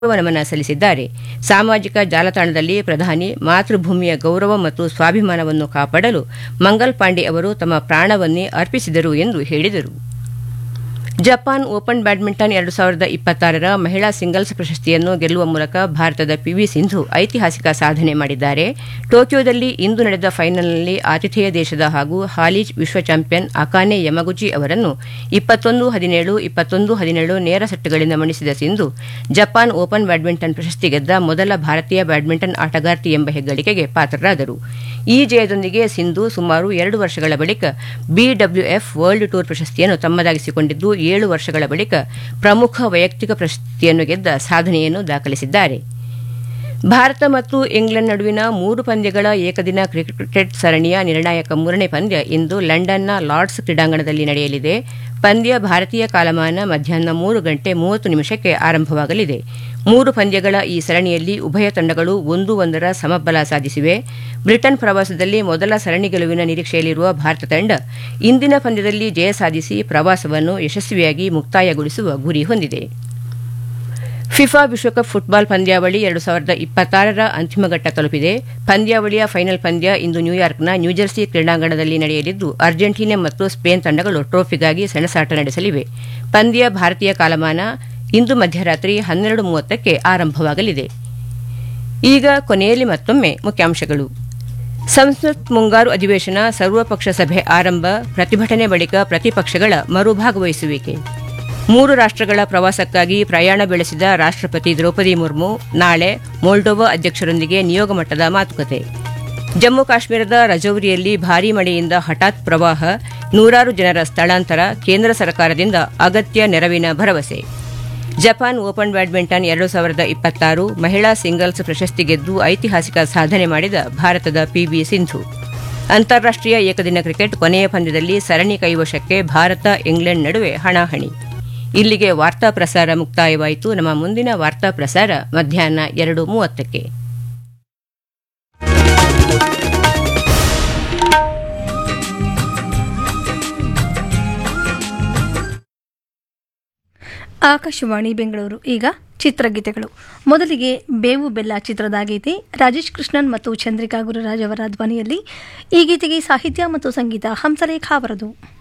ನಮನ ಸಲ್ಲಿಸಿದ್ದಾರೆ ಸಾಮಾಜಿಕ ಜಾಲತಾಣದಲ್ಲಿ ಪ್ರಧಾನಿ ಮಾತೃಭೂಮಿಯ ಗೌರವ ಮತ್ತು ಸ್ವಾಭಿಮಾನವನ್ನು ಕಾಪಾಡಲು ಮಂಗಲ್ ಪಾಂಡೆ ಅವರು ತಮ್ಮ ಪ್ರಾಣವನ್ನೇ ಅರ್ಪಿಸಿದರು ಎಂದು ಹೇಳಿದರು ಜಪಾನ್ ಓಪನ್ ಬ್ಯಾಡ್ಮಿಂಟನ್ ಎರಡು ಸಾವಿರದ ಇಪ್ಪತ್ತಾರರ ಮಹಿಳಾ ಸಿಂಗಲ್ಸ್ ಪ್ರಶಸ್ತಿಯನ್ನು ಗೆಲ್ಲುವ ಮೂಲಕ ಭಾರತದ ಪಿವಿ ಸಿಂಧು ಐತಿಹಾಸಿಕ ಸಾಧನೆ ಮಾಡಿದ್ದಾರೆ ಟೋಕಿಯೋದಲ್ಲಿ ಇಂದು ನಡೆದ ಫೈನಲ್ನಲ್ಲಿ ಆತಿಥೇಯ ದೇಶದ ಹಾಗೂ ಹಾಲಿ ವಿಶ್ವ ಚಾಂಪಿಯನ್ ಅಕಾನೆ ಯಮಗುಚಿ ಅವರನ್ನು ಇಪ್ಪತ್ತೊಂದು ಹದಿನೇಳು ಇಪ್ಪತ್ತೊಂದು ಹದಿನೇಳು ನೇರ ಸೆಟ್ಗಳಿಂದ ಮಣಿಸಿದ ಸಿಂಧು ಜಪಾನ್ ಓಪನ್ ಬ್ಯಾಡ್ಮಿಂಟನ್ ಪ್ರಶಸ್ತಿ ಗೆದ್ದ ಮೊದಲ ಭಾರತೀಯ ಬ್ಯಾಡ್ಮಿಂಟನ್ ಆಟಗಾರ್ತಿ ಎಂಬ ಹೆಗ್ಗಳಿಕೆಗೆ ಪಾತ್ರರಾದರು ಈ ಜಯದೊಂದಿಗೆ ಸಿಂಧು ಸುಮಾರು ಎರಡು ವರ್ಷಗಳ ಬಳಿಕ ಬಿಡಬ್ಲ್ಯೂಎಫ್ ವರ್ಲ್ಡ್ ಟೂರ್ ಪ್ರಶಸ್ತಿಯನ್ನು ತಮ್ಮದಾಗಿಸಿಕೊಂಡಿದ್ದು ಏಳು ವರ್ಷಗಳ ಬಳಿಕ ಪ್ರಮುಖ ವೈಯಕ್ತಿಕ ಪ್ರಶಸ್ತಿಯನ್ನು ಗೆದ್ದ ಸಾಧನೆಯನ್ನು ದಾಖಲಿಸಿದ್ದಾರೆ ಭಾರತ ಮತ್ತು ಇಂಗ್ಲೆಂಡ್ ನಡುವಿನ ಮೂರು ಪಂದ್ಯಗಳ ಏಕದಿನ ಕ್ರಿಕೆಟ್ ಸರಣಿಯ ನಿರ್ಣಾಯಕ ಮೂರನೇ ಪಂದ್ಯ ಇಂದು ಲಂಡನ್ನ ಲಾರ್ಡ್ಸ್ ಕ್ರೀಡಾಂಗಣದಲ್ಲಿ ನಡೆಯಲಿದೆ ಪಂದ್ಯ ಭಾರತೀಯ ಕಾಲಮಾನ ಮಧ್ಯಾಹ್ನ ಮೂರು ಗಂಟೆ ಮೂವತ್ತು ನಿಮಿಷಕ್ಕೆ ಆರಂಭವಾಗಲಿದೆ ಮೂರು ಪಂದ್ಯಗಳ ಈ ಸರಣಿಯಲ್ಲಿ ಉಭಯ ತಂಡಗಳು ಒಂದು ಒಂದರ ಸಮಬಲ ಸಾಧಿಸಿವೆ ಬ್ರಿಟನ್ ಪ್ರವಾಸದಲ್ಲಿ ಮೊದಲ ಸರಣಿ ಗೆಲುವಿನ ನಿರೀಕ್ಷೆಯಲ್ಲಿರುವ ಭಾರತ ತಂಡ ಇಂದಿನ ಪಂದ್ಯದಲ್ಲಿ ಜಯ ಸಾಧಿಸಿ ಪ್ರವಾಸವನ್ನು ಯಶಸ್ವಿಯಾಗಿ ಮುಕ್ತಾಯಗೊಳಿಸುವ ಗುರಿ ಹೊಂದಿದೆ ಫಿಫಾ ವಿಶ್ವಕಪ್ ಫುಟ್ಬಾಲ್ ಪಂದ್ಯಾವಳಿ ಎರಡು ಸಾವಿರದ ಇಪ್ಪತ್ತಾರರ ಅಂತಿಮ ಘಟ್ಟ ತಲುಪಿದೆ ಪಂದ್ಯಾವಳಿಯ ಫೈನಲ್ ಪಂದ್ಯ ಇಂದು ನ್ಯೂಯಾರ್ಕ್ನ ನ್ಯೂಜೆರ್ಸಿ ಕ್ರೀಡಾಂಗಣದಲ್ಲಿ ನಡೆಯಲಿದ್ದು ಅರ್ಜೆಂಟೀನಾ ಮತ್ತು ಸ್ಪೇನ್ ತಂಡಗಳು ಟ್ರೋಫಿಗಾಗಿ ಸೆಣಸಾಟ ನಡೆಸಲಿವೆ ಪಂದ್ಯ ಭಾರತೀಯ ಕಾಲಮಾನ ಇಂದು ಮಧ್ಯರಾತ್ರಿ ಹನ್ನೆರಡು ಮೂವತ್ತಕ್ಕೆ ಆರಂಭವಾಗಲಿದೆ ಈಗ ಕೊನೆಯಲ್ಲಿ ಮತ್ತೊಮ್ಮೆ ಮುಖ್ಯಾಂಶಗಳು ಸಂಸತ್ ಮುಂಗಾರು ಅಧಿವೇಶನ ಸರ್ವಪಕ್ಷ ಸಭೆ ಆರಂಭ ಪ್ರತಿಭಟನೆ ಬಳಿಕ ಪ್ರತಿಪಕ್ಷಗಳ ಮರುಭಾಗವಹಿಸುವಿಕೆ ಮೂರು ರಾಷ್ಟ್ರಗಳ ಪ್ರವಾಸಕ್ಕಾಗಿ ಪ್ರಯಾಣ ಬೆಳೆಸಿದ ರಾಷ್ಟ್ರಪತಿ ದ್ರೌಪದಿ ಮುರ್ಮು ನಾಳೆ ಮೊಲ್ಡೋವಾ ಅಧ್ಯಕ್ಷರೊಂದಿಗೆ ನಿಯೋಗ ಮಟ್ಟದ ಮಾತುಕತೆ ಜಮ್ಮು ಕಾಶ್ಮೀರದ ರಜೌರಿಯಲ್ಲಿ ಭಾರೀ ಮಳೆಯಿಂದ ಹಠಾತ್ ಪ್ರವಾಹ ನೂರಾರು ಜನರ ಸ್ಥಳಾಂತರ ಕೇಂದ್ರ ಸರ್ಕಾರದಿಂದ ಅಗತ್ಯ ನೆರವಿನ ಭರವಸೆ ಜಪಾನ್ ಓಪನ್ ಬ್ಯಾಡ್ಮಿಂಟನ್ ಎರಡು ಸಾವಿರದ ಇಪ್ಪತ್ತಾರು ಮಹಿಳಾ ಸಿಂಗಲ್ಸ್ ಪ್ರಶಸ್ತಿ ಗೆದ್ದು ಐತಿಹಾಸಿಕ ಸಾಧನೆ ಮಾಡಿದ ಭಾರತದ ಪಿವಿ ಸಿಂಧು ಅಂತಾರಾಷ್ಟೀಯ ಏಕದಿನ ಕ್ರಿಕೆಟ್ ಕೊನೆಯ ಪಂದ್ಯದಲ್ಲಿ ಸರಣಿ ಕೈವಶಕ್ಕೆ ಭಾರತ ಇಂಗ್ಲೆಂಡ್ ನಡುವೆ ಹಣಾಹಣಿ ಇಲ್ಲಿಗೆ ವಾರ್ತಾ ಪ್ರಸಾರ ಮುಕ್ತಾಯವಾಯಿತು ನಮ್ಮ ಮುಂದಿನ ವಾರ್ತಾ ಪ್ರಸಾರ ಮಧ್ಯಾಹ್ನ ಎರಡು ಮೂವತ್ತಕ್ಕೆ ಆಕಾಶವಾಣಿ ಬೆಂಗಳೂರು ಈಗ ಚಿತ್ರಗೀತೆಗಳು ಮೊದಲಿಗೆ ಬೇವು ಬೆಲ್ಲ ಚಿತ್ರದ ಗೀತೆ ರಾಜೇಶ್ ಕೃಷ್ಣನ್ ಮತ್ತು ಚಂದ್ರಿಕಾ ಗುರುರಾಜ್ ಅವರ ಧ್ವನಿಯಲ್ಲಿ ಈ ಗೀತೆಗೆ ಸಾಹಿತ್ಯ ಮತ್ತು ಸಂಗೀತ ಹಂಸಲೇಖ ಅವರದು